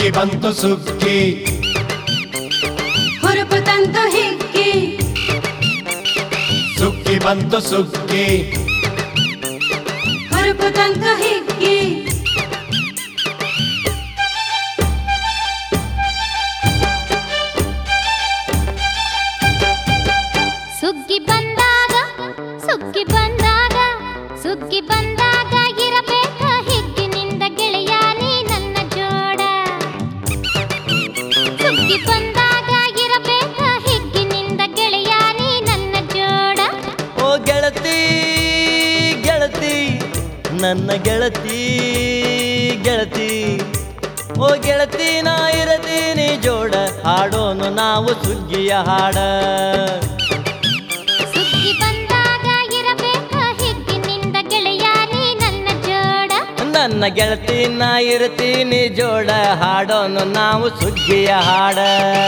ಸುಗ್ಗಿ ಬಂತು ಸುಗ್ಗಿ ಹುರುಪು ತಂತು ಹಿಗ್ಗಿ ಸುಗ್ಗಿ ಬಂತು ಸುಗ್ಗಿ ಹುರುಪು ತಂತು ಹಿಗ್ಗಿ ಸುಗ್ಗಿ ಬಂದಾಗ ಸುಗ್ಗಿ ಬಂದಾಗ ಸುಗ್ಗಿ ಬಂದಾಗ ಇರಬೇಕ ಹಿಗ್ಗಿನಿಂದ ಗೆಳೆಯ ನೀ ನನ್ನ ಜೋಡ ಸುಗ್ಗಿ ಬಂದಾಗ ಇರಬೇಕ ಹಿಗ್ಗಿನಿಂದ ಗೆಳೆಯ ನೀ ನನ್ನ ಜೋಡ ಓ ಗೆಳತಿ ಗೆಳತಿ ನನ್ನ ಗೆಳತಿ ಗೆಳತಿ ಓ ಗೆಳತಿ ನಾ ಇರತೀನಿ ಜೋಡ ಹಾಡೋನು ನಾವು ಸುಗ್ಗಿಯ ಹಾಡ ಸುಗ್ಗಿ ಬಂದಾಗ ಇರಬೇಕ ಹಿಗ್ಗಿನಿಂದ ಗೆಳೆಯ ನೀ ನನ್ನ ಜೋಡ ನನ್ನ ಗೆಳತಿ ನಾ ಇರ್ತೀನಿ ಜೋಡ ಹಾಡೋನು ನಾವು ಸುಗ್ಗಿಯ ಹಾಡ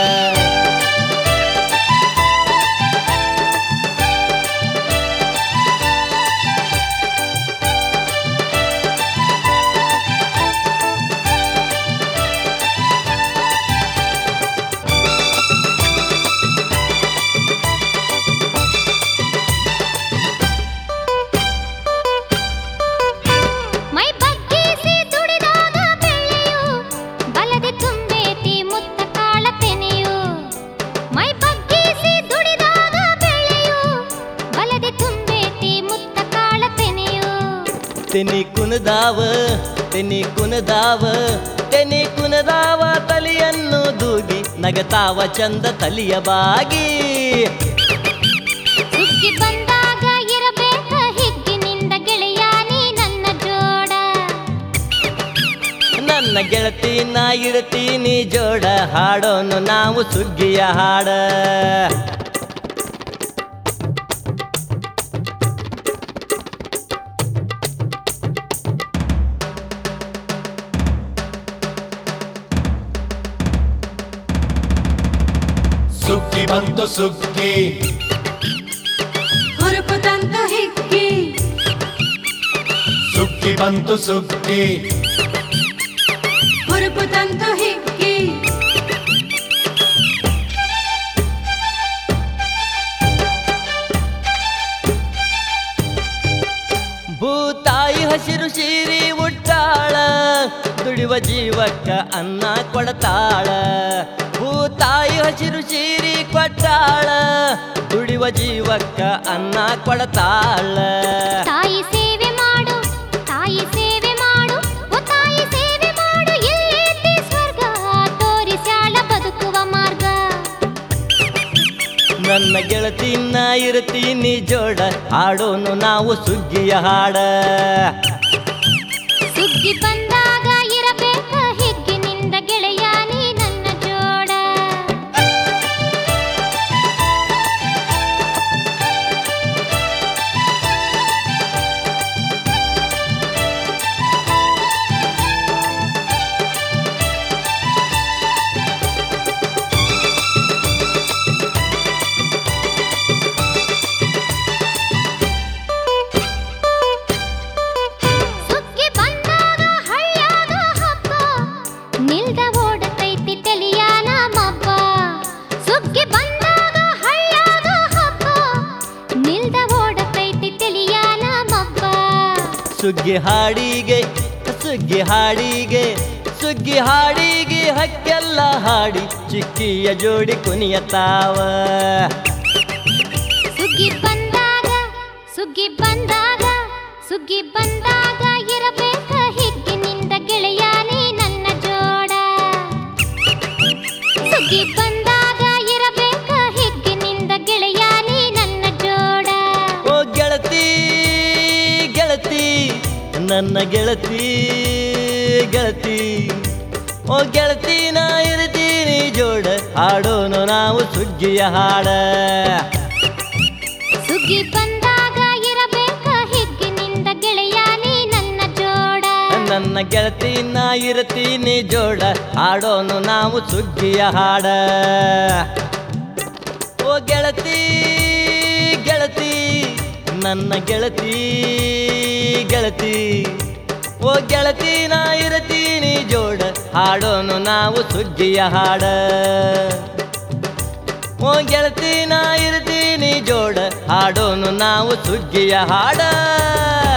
ಮೈ ಬಗ್ಗಿಸಿ ದುಡಿದಾಗ ಬೆಳ್ಳೆಯು ಬಲದೆ ತುಂಬೇತಿ ಮುತ್ತ ಕಾಳ ತೆನೆಯು ಮೈ ಬಗ್ಗಿಸಿ ದುಡಿದಾಗ ಬೆಳ್ಳೆಯು ಬಲದೆ ತುಂಬೇತಿ ಮುತ್ತ ಕಾಳ ತೆನೆಯು ತೆನಿ ಕುನದಾವ ತೆನಿ ಕುನದಾವ ತೆನಿ ಕುನದಾವ ತಲಿಯನ್ನು ದೂಗಿ ನಗತಾವ ಚಂದ ತಲಿಯ ಬಾಗಿ ಸುಗ್ಗಿ ಬಂದಾಗ ಇರಬೇಕ ಹಿಗ್ಗಿನಿಂದ ಗೆಳೆಯ ನೀ ನನ್ನ ಜೋಡ ನನ್ನ ಗೆಳತಿ ನಾ ಇರ್ತೀನಿ ಜೋಡ ಹಾಡೋನು ನಾವು ಸುಗ್ಗಿಯ ಹಾಡ ಸುಗ್ಗಿ ಬಂತು ಸುಗ್ಗಿ ಹುರುಪು ತಂತು ಹಿಗ್ಗಿ ಸುಗ್ಗಿ ಬಂತು ಸುಗ್ಗಿ ಹುರುಪು ತಂತು ಹಿಗ್ಗಿ ಭೂತಾಯಿ ಹಸಿರು ಸೀರಿ ಉಟ್ಟಾಳ ದುಡಿವ ಜೀವಕ್ಕ ಅನ್ನ ಕೊಡತಾಳ ಭೂತಾಯಿ ಹಸಿರು ಸೀರಿ ಕೊಟ್ಟಾಳ ದುಡಿವ ಜೀವಕ್ಕ ಅನ್ನ ಕೊಡತಾಳ ತಾಯಿ ಸೇವೆ ಮಾಡು ತಾಯಿ ಸೇವೆ ಮಾಡು ಓ ತಾಯಿ ಸೇವೆ ಮಾಡು ಎಲ್ಲೇತಿ ಸ್ವರ್ಗ ತೋರಿಸ್ಯಾಳ ಬದುಕುವ ಮಾರ್ಗ ನನ್ನ ಗೆಳತಿ ನಾ ಇರ್ತೀನಿ ಜೋಡ ಹಾಡೋನು ನಾವು ಸುಗ್ಗಿಯ ಹಾಡ ಸುಗ್ಗಿ ಬಂದಾಗ ಇರಬೇಕ ಹಿಗ್ಗಿನಿಂದ ಗೆಳೆಯ ನೀ ನನ್ನ ಜೋಡ ಸುಗ್ಗಿ ಬಂದಾಗ ಹಳ್ಳ್ಯಾಗ ಹಬ್ಬ ನಿಲ್ದ ಓಡತೈತಿ ತೆಲಿಯಾನ ಮಬ್ಬ ಸುಗ್ಗಿ ಬಂದಾಗ ಹಳ್ಳ್ಯಾಗ ಹಬ್ಬ ನಿಲ್ದ ಓಡತೈತಿ ತೆಲಿಯಾನ ಮಬ್ಬ ಸುಗ್ಗಿ ಹಾಡಿಗೆ ಸುಗ್ಗಿ ಹಾಡಿಗೆ ಸುಗ್ಗಿ ಹಾಡಿಗೆ ಹಕ್ಕೆಲ್ಲ ಹಾಡಿ ಚಿಕ್ಕಿಯ ಜೋಡಿ ಕುಣಿಯತಾವ ಸುಗ್ಗಿ ಬಂದಾಗ ಸುಗ್ಗಿ ಬಂದಾಗ ಸುಗ್ಗಿ ಬಂದಾಗ ಇರಬೇಕ ಹಿಗ್ಗಿನಿಂದ ಗೆಳೆಯ ನೀ ನನ್ನ ಜೋಡ ಸುಗ್ಗಿ ಬಂದಾಗ ಇರಬೇಕ ಹಿಗ್ಗಿನಿಂದ ಗೆಳೆಯ ನೀ ನನ್ನ ಜೋಡ ಓ ಗೆಳತಿ ಗೆಳತಿ ನನ್ನ ಗೆಳತಿ ಗೆಳತಿ ಓ ಗೆಳತಿ ನಾ ಇರ್ತೀನಿ ಜೋಡ ಹಾಡೋನು ನಾವು ಸುಗ್ಗಿಯ ಹಾಡ ಸುಗ್ಗಿ ಬಂದಾಗ ಇರಬೇಕ ಹಿಗ್ಗಿನಿಂದ ಗೆಳೆಯ ನೀ ನನ್ನ ಜೋಡ ನನ್ನ ಗೆಳತಿ ನಾ ಇರ್ತೀನಿ ಜೋಡ ಹಾಡೋನು ನಾವು ಸುಗ್ಗಿಯ ಹಾಡ ಓ ಗೆಳತಿ ಗೆಳತಿ ನನ್ನ ಗೆಳತಿ ಗೆಳತಿ ಓ ಗೆಳತಿ ನಾ ಇರ್ತೀನಿ ಜೋಡ ಹಾಡೋನು ನಾವು ಸುಗ್ಗಿಯ ಹಾಡ ಓ ಗೆಳತಿ ನಾ ಇರ್ತೀನಿ ಜೋಡ ಹಾಡೋನು ನಾವು ಸುಗ್ಗಿಯ ಹಾಡ